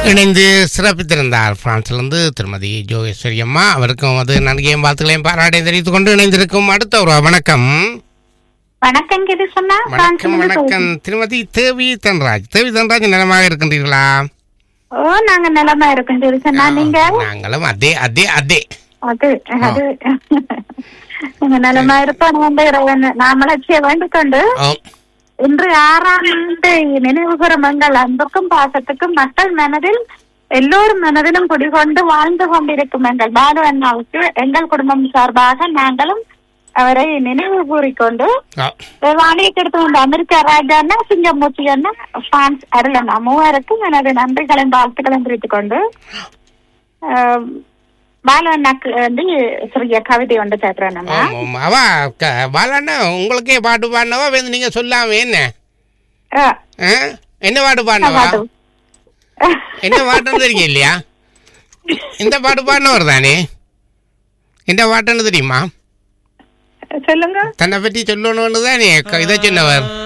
இணைந்து சிறப்பித்திருந்தார் பிரான்சிலிருந்து திருமதி ஜோகேஸ்வரி அம்மா அவருக்கும் அது நன்றியையும் வாழ்த்துக்களையும் பாராட்டை தெரிவித்துக் கொண்டு இணைந்திருக்கும் அடுத்த ஒரு வணக்கம் வணக்கம் இது சொன்னா வணக்கம் வணக்கம் திருமதி தேவி தன்ராஜ் தேவி தன்ராஜ் நலமாக இருக்கின்றீர்களா ஓ நாங்க நிலமா இருக்கோம் இது சொன்னா நீங்க நாங்களும் அதே அதே அதே அது அது நீங்க நிலமா இருப்போம் வந்து இறைவன் நாமளச்சிய வேண்டிக் கொண்டு ஓ, இன்று ஆறாம் ஆண்டு நினைவு கூறும் எங்கள் அன்புக்கும் பாசத்துக்கும் மக்கள் மனதில் எல்லோரும் மனதிலும் குடிகொண்டு வாழ்ந்து கொண்டிருக்கும் எங்கள் பாலு அண்ணாவுக்கு எங்கள் குடும்பம் சார்பாக நாங்களும் அவரை நினைவு கூறிக்கொண்டு ஓ, வாடகைக்கு எடுத்து வந்த அமெரிக்கா ராஜான்னா சிங்கமூர்த்தி அண்ணா பிரான்ஸ் அருளண்ணா மூவருக்கும் எனது நன்றிகளையும் வாழ்த்துக்களையும் தெரிவித்துக் கொண்டு ஆம், பாலு அண்ணாக்கு வந்து சிறிய கவிதை ஒன்று சேர்க்கிறேன் நம்ம ஆமா, ஆமா. அவ க- பாலாண்ணா உங்களுக்கே பாட்டு பாடினவா வந்து நீங்க சொல்லாம என்ன ஆ, ஆ? என்ன பாட்டு பாடினவா பாட்டு. என்ன பாட்டுன்னு தெரியும் இல்லையா இந்த பாட்டு பாடினவர் தானே என்ன பாட்டுன்னு தெரியுமா சொல்லுங்க தன்னை பற்றி சொல்லணும்னு தானே க- இதை சொன்னவர்